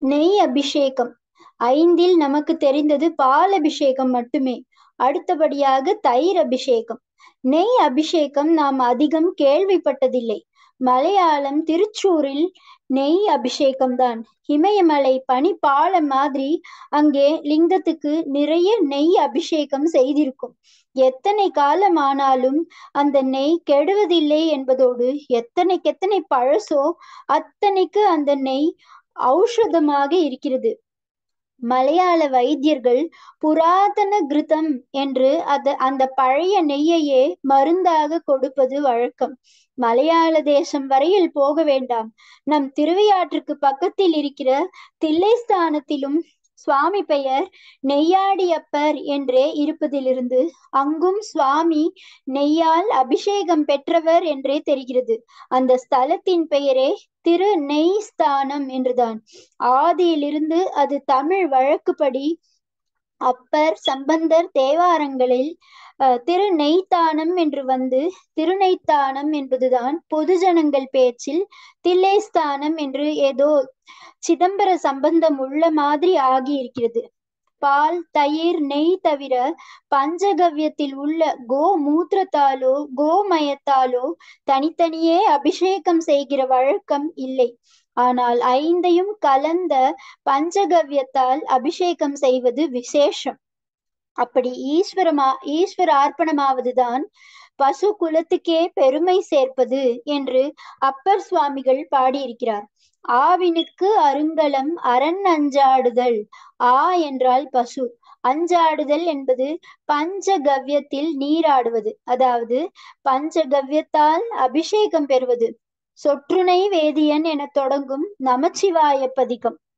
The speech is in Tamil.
நெய் அபிஷேகம் ஐந்தில் நமக்கு தெரிந்தது பால் அபிஷேகம் மட்டுமே அடுத்தபடியாக தயிர் அபிஷேகம் நெய் அபிஷேகம் நாம் அதிகம் கேள்விப்பட்டதில்லை மலையாளம் திருச்சூரில் நெய் அபிஷேகம் தான் இமயமலை பனி பாலம் மாதிரி அங்கே லிங்கத்துக்கு நிறைய நெய் அபிஷேகம் செய்திருக்கும் எத்தனை காலம் ஆனாலும் அந்த நெய் கெடுவதில்லை என்பதோடு எத்தனைக்கெத்தனை பழசோ அத்தனைக்கு அந்த நெய் ஔஷதமாக இருக்கிறது மலையாள வைத்தியர்கள் புராதன கிருதம் என்று அத அந்த பழைய நெய்யையே மருந்தாக கொடுப்பது வழக்கம் மலையாள தேசம் வரையில் போக வேண்டாம் நம் திருவையாற்றுக்கு பக்கத்தில் இருக்கிற தில்லைஸ்தானத்திலும் சுவாமி பெயர் நெய்யாடியப்பர் என்றே இருப்பதிலிருந்து அங்கும் சுவாமி நெய்யால் அபிஷேகம் பெற்றவர் என்றே தெரிகிறது அந்த ஸ்தலத்தின் பெயரே திரு நெய் ஸ்தானம் என்றுதான் ஆதியிலிருந்து அது தமிழ் வழக்குப்படி அப்பர் சம்பந்தர் தேவாரங்களில் திரு நெய்த்தானம் என்று வந்து திருநெய்த்தானம் என்பதுதான் பொதுஜனங்கள் பேச்சில் தில்லைஸ்தானம் என்று ஏதோ சிதம்பர சம்பந்தம் உள்ள மாதிரி ஆகி இருக்கிறது பால் தயிர் நெய் தவிர பஞ்சகவ்யத்தில் உள்ள கோ மூத்திரத்தாலோ கோமயத்தாலோ தனித்தனியே அபிஷேகம் செய்கிற வழக்கம் இல்லை ஆனால் ஐந்தையும் கலந்த பஞ்சகவ்யத்தால் அபிஷேகம் செய்வது விசேஷம் அப்படி ஈஸ்வரமா ஈஸ்வர அர்ப்பணமாவதுதான் பசு குலத்துக்கே பெருமை சேர்ப்பது என்று அப்பர் சுவாமிகள் பாடியிருக்கிறார் ஆவினுக்கு அருங்கலம் அரண் அஞ்சாடுதல் ஆ என்றால் பசு அஞ்சாடுதல் என்பது பஞ்சகவ்யத்தில் நீராடுவது அதாவது பஞ்சகவ்யத்தால் அபிஷேகம் பெறுவது சொற்றுனை வேதியன் என தொடங்கும் நமச்சிவாய பதிகம்